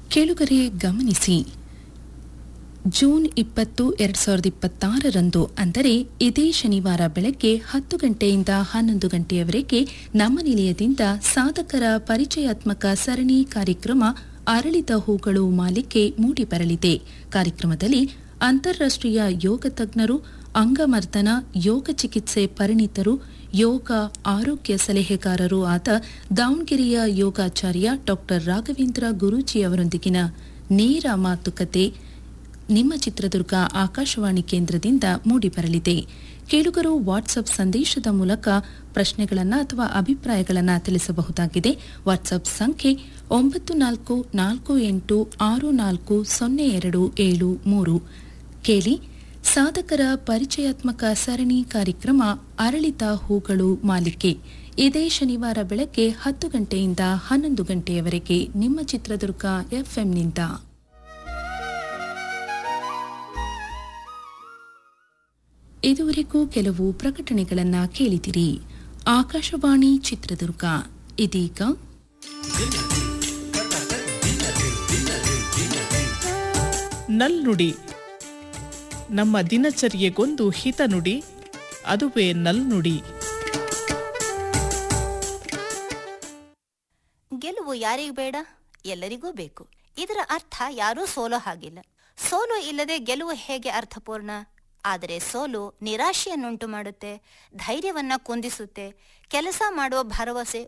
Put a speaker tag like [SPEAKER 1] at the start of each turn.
[SPEAKER 1] ಕೇಳುಗರೆ ಗಮನಿಸಿ ಜೂನ್ ಇಪ್ಪತ್ತು ಎರಡ್ ಸಾವಿರದ ಇಪ್ಪತ್ತಾರರಂದು ಅಂದರೆ ಇದೇ ಶನಿವಾರ ಬೆಳಗ್ಗೆ ಹತ್ತು ಗಂಟೆಯಿಂದ ಹನ್ನೊಂದು ಗಂಟೆಯವರೆಗೆ ನಮ್ಮ ನಿಲಯದಿಂದ ಸಾಧಕರ ಪರಿಚಯಾತ್ಮಕ ಸರಣಿ ಕಾರ್ಯಕ್ರಮ ಅರಳಿದ ಹೂಗಳು ಮಾಲಿಕೆ ಮೂಡಿಬರಲಿದೆ ಕಾರ್ಯಕ್ರಮದಲ್ಲಿ ಅಂತಾರಾಷ್ಟ್ರೀಯ ಯೋಗ ತಜ್ಞರು ಅಂಗಮರ್ದನ ಯೋಗ ಚಿಕಿತ್ಸೆ ಪರಿಣಿತರು ಯೋಗ ಆರೋಗ್ಯ ಸಲಹೆಗಾರರೂ ಆದ ದಾವಣಗೆರೆಯ ಯೋಗಾಚಾರ್ಯ ಡಾಕ್ಟರ್ ರಾಘವೇಂದ್ರ ಗುರೂಜಿ ಅವರೊಂದಿಗಿನ ನೇರ ಮಾತುಕತೆ ನಿಮ್ಮ ಚಿತ್ರದುರ್ಗ ಆಕಾಶವಾಣಿ ಕೇಂದ್ರದಿಂದ ಮೂಡಿಬರಲಿದೆ ಕೇಳುಗರು ವಾಟ್ಸಪ್ ಸಂದೇಶದ ಮೂಲಕ ಪ್ರಶ್ನೆಗಳನ್ನು ಅಥವಾ ಅಭಿಪ್ರಾಯಗಳನ್ನು ತಿಳಿಸಬಹುದಾಗಿದೆ ವಾಟ್ಸಪ್ ಸಂಖ್ಯೆ ಒಂಬತ್ತು ನಾಲ್ಕು ನಾಲ್ಕು ಎಂಟು ಆರು ನಾಲ್ಕು ಸೊನ್ನೆ ಎರಡು ಏಳು ಮೂರು ಕೇಳಿ ಸಾಧಕರ ಪರಿಚಯಾತ್ಮಕ ಸರಣಿ ಕಾರ್ಯಕ್ರಮ ಅರಳಿತ ಹೂಗಳು ಮಾಲಿಕೆ ಇದೇ ಶನಿವಾರ ಬೆಳಗ್ಗೆ ಹತ್ತು ಗಂಟೆಯಿಂದ ಹನ್ನೊಂದು ಗಂಟೆಯವರೆಗೆ ನಿಮ್ಮ ಚಿತ್ರದುರ್ಗ ಎಫ್ಎಂನಿಂದ ಇದುವರೆಗೂ ಕೆಲವು ಪ್ರಕಟಣೆಗಳನ್ನ ಕೇಳಿದಿರಿ ಆಕಾಶವಾಣಿ ಚಿತ್ರದುರ್ಗ ಇದೀಗ
[SPEAKER 2] ನಲ್ನುಡಿ ನಮ್ಮ ದಿನಚರ್ಯೆಗೊಂದು ಹಿತನುಡಿ ಅದುವೇ ನಲ್ನುಡಿ
[SPEAKER 3] ಗೆಲುವು ಯಾರಿಗೂ ಬೇಡ ಎಲ್ಲರಿಗೂ ಬೇಕು ಇದರ ಅರ್ಥ ಯಾರೂ ಸೋಲೋ ಹಾಗಿಲ್ಲ ಸೋಲು ಇಲ್ಲದೆ ಗೆಲುವು ಹೇಗೆ ಅರ್ಥಪೂರ್ಣ ಆದರೆ ಸೋಲು ನಿರಾಶೆಯನ್ನುಂಟು ಮಾಡುತ್ತೆ ಧೈರ್ಯವನ್ನ ಕುಂದಿಸುತ್ತೆ ಕೆಲಸ ಮಾಡುವ ಭರವಸೆ